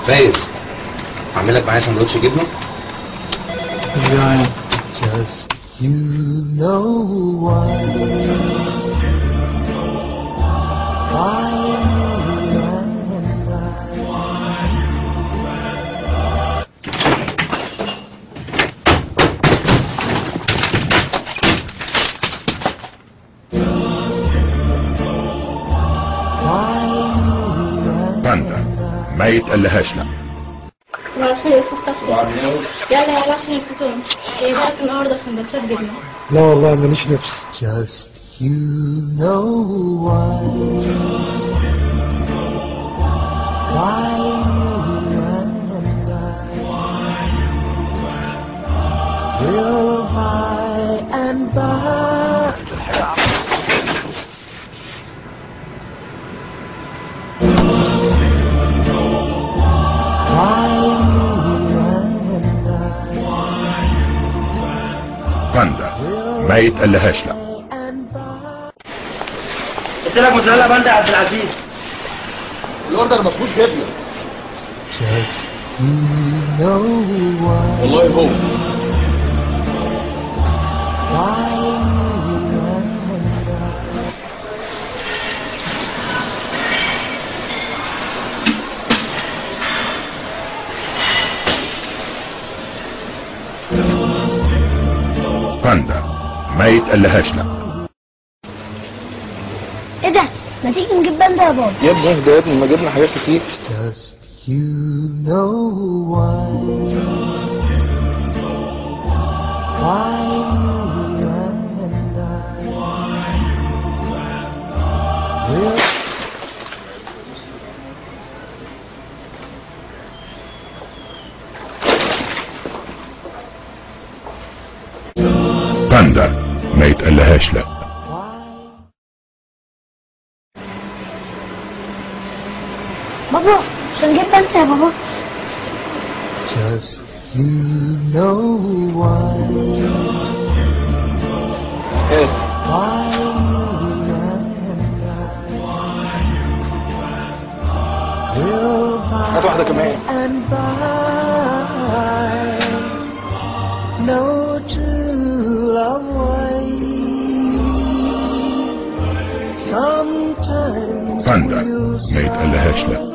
فايز اعمل لك معايا سندوتش جبنه Just you know why. Why you and I. Why you and باندا ما يتقلهاش لا صباح الخير يا استاذ تقوى يلا يلا عشان الفطور جايبه لك النهارده سندوتشات جبنه لا والله ماليش نفس Just you know why. Why you and I will by and by. Why you and باندا ما يتقلهاش لا I and by. قلت لك موتزاريلا باندا يا عبد العزيز الاوردر ما فيهوش جبنه Just you know why. والله هو Why you and I. باندا ما يتقلهاش لا ايه ده؟ ما تيجي نجيب باندا يا بابا يا ابني اهدى يا ابني ما جبنا حاجات كتير Just you know why. Why you and I will باندا ما يتقلهاش لا بابا مش هنجيب باندا يا بابا just you know why. ايه Why you and I will by هات واحدة كمان and by no true love ways. Sometimes باندا we'll ما يتقلهاش لا